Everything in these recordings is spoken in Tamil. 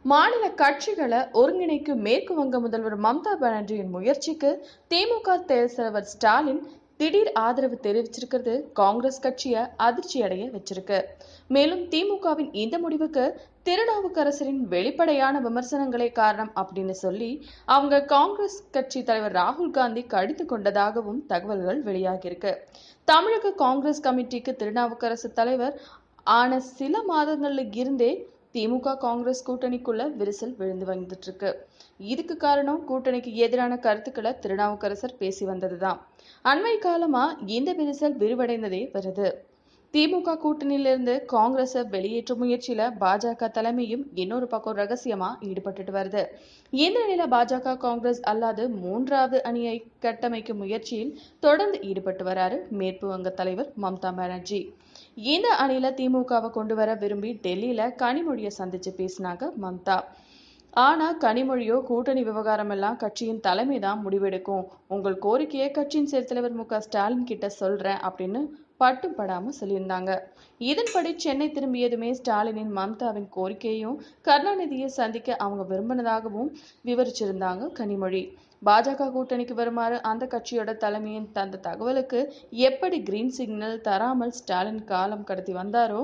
மாநில கட்சிகளை ஒருங்கிணைக்கும் மேற்கு வங்க முதல்வர் மம்தா பானர்ஜியின் முயற்சிக்கு திமுக தலைவர் ஸ்டாலின் திடீர் ஆதரவு தெரிவிச்சிருக்கிறது காங்கிரஸ் கட்சியை அதிர்ச்சி அடைய வச்சிருக்கு மேலும் திமுகவின் இந்த முடிவுக்கு திருநாவுக்கரசரின் வெளிப்படையான விமர்சனங்களே காரணம் அப்படின்னு சொல்லி அவங்க காங்கிரஸ் கட்சி தலைவர் ராகுல் காந்தி கடித்து கொண்டதாகவும் தகவல்கள் வெளியாகியிருக்கு தமிழக காங்கிரஸ் கமிட்டிக்கு திருநாவுக்கரசு தலைவர் ஆன சில மாதங்கள்ல இருந்தே திமுக காங்கிரஸ் கூட்டணிக்குள்ள விரிசல் விழுந்து வந்துட்டு இருக்கு இதுக்கு காரணம் கூட்டணிக்கு எதிரான கருத்துக்களை திருநாவுக்கரசர் பேசி வந்ததுதான் அண்மை காலமா இந்த விரிசல் விரிவடைந்ததே வருது திமுக கூட்டணியிலிருந்து காங்கிரஸை வெளியேற்றும் முயற்சியில பாஜக தலைமையும் இன்னொரு பக்கம் ரகசியமா ஈடுபட்டுட்டு வருது இந்த நிலையில பாஜக காங்கிரஸ் அல்லாது மூன்றாவது அணியை கட்டமைக்கும் முயற்சியில் தொடர்ந்து ஈடுபட்டு வராரு மேற்கு வங்க தலைவர் மம்தா பானர்ஜி இந்த அணியில திமுகவை கொண்டு வர விரும்பி டெல்லியில கனிமொழியை சந்திச்சு பேசினாங்க மம்தா ஆனா கனிமொழியோ கூட்டணி விவகாரம் எல்லாம் கட்சியின் தலைமை தான் முடிவெடுக்கும் உங்கள் கோரிக்கையை கட்சியின் செயல் தலைவர் மு க ஸ்டாலின் கிட்ட சொல்றேன் அப்படின்னு பட்டும் படாம சொல்லியிருந்தாங்க இதன்படி சென்னை திரும்பியதுமே ஸ்டாலினின் மம்தாவின் கோரிக்கையையும் கருணாநிதியை சந்திக்க அவங்க விரும்பினதாகவும் விவரிச்சிருந்தாங்க கனிமொழி பாஜக கூட்டணிக்கு வருமாறு அந்த கட்சியோட தலைமையின் தந்த தகவலுக்கு எப்படி கிரீன் சிக்னல் தராமல் ஸ்டாலின் காலம் கடத்தி வந்தாரோ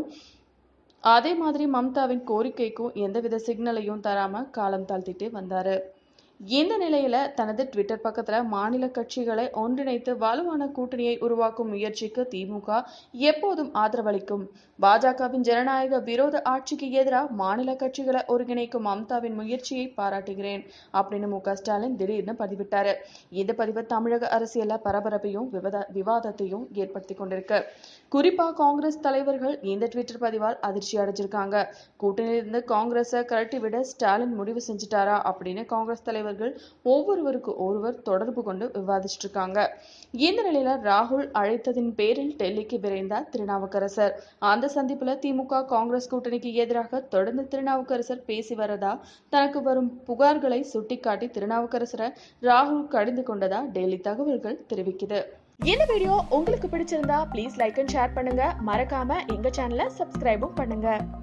அதே மாதிரி மம்தாவின் கோரிக்கைக்கும் எந்தவித சிக்னலையும் தராம காலம் தாழ்த்திட்டே வந்தாரு இந்த நிலையில தனது ட்விட்டர் பக்கத்துல மாநில கட்சிகளை ஒன்றிணைத்து வலுவான கூட்டணியை உருவாக்கும் முயற்சிக்கு திமுக எப்போதும் ஆதரவளிக்கும் பாஜகவின் ஜனநாயக விரோத ஆட்சிக்கு எதிராக மாநில கட்சிகளை ஒருங்கிணைக்கும் மம்தாவின் முயற்சியை பாராட்டுகிறேன் அப்படின்னு மு க ஸ்டாலின் திடீர்னு பதிவிட்டாரு இந்த பதிவு தமிழக அரசியல்ல பரபரப்பையும் விவாத விவாதத்தையும் ஏற்படுத்தி கொண்டிருக்கு குறிப்பா காங்கிரஸ் தலைவர்கள் இந்த ட்விட்டர் பதிவால் அதிர்ச்சி அடைஞ்சிருக்காங்க கூட்டணியிலிருந்து காங்கிரஸை கழட்டி விட ஸ்டாலின் முடிவு செஞ்சுட்டாரா அப்படின்னு காங்கிரஸ் தலைவர்கள் ஒவ்வொருவருக்கு ஒருவர் தொடர்பு கொண்டு விவாதிச்சுட்டு இருக்காங்க இந்த நிலையில ராகுல் அழைத்ததின் பேரில் டெல்லிக்கு விரைந்தார் திருநாவுக்கரசர் அந்த சந்திப்புல திமுக காங்கிரஸ் கூட்டணிக்கு எதிராக தொடர்ந்து திருநாவுக்கரசர் பேசி வரதா தனக்கு வரும் புகார்களை சுட்டிக்காட்டி திருநாவுக்கரசரை ராகுல் கடிந்து கொண்டதா டெல்லி தகவல்கள் தெரிவிக்குது இந்த வீடியோ உங்களுக்கு பிடிச்சிருந்தா ப்ளீஸ் லைக் அண்ட் ஷேர் பண்ணுங்க மறக்காம எங்க சேனலை சப்ஸ்கிரைபும் பண்ணுங்க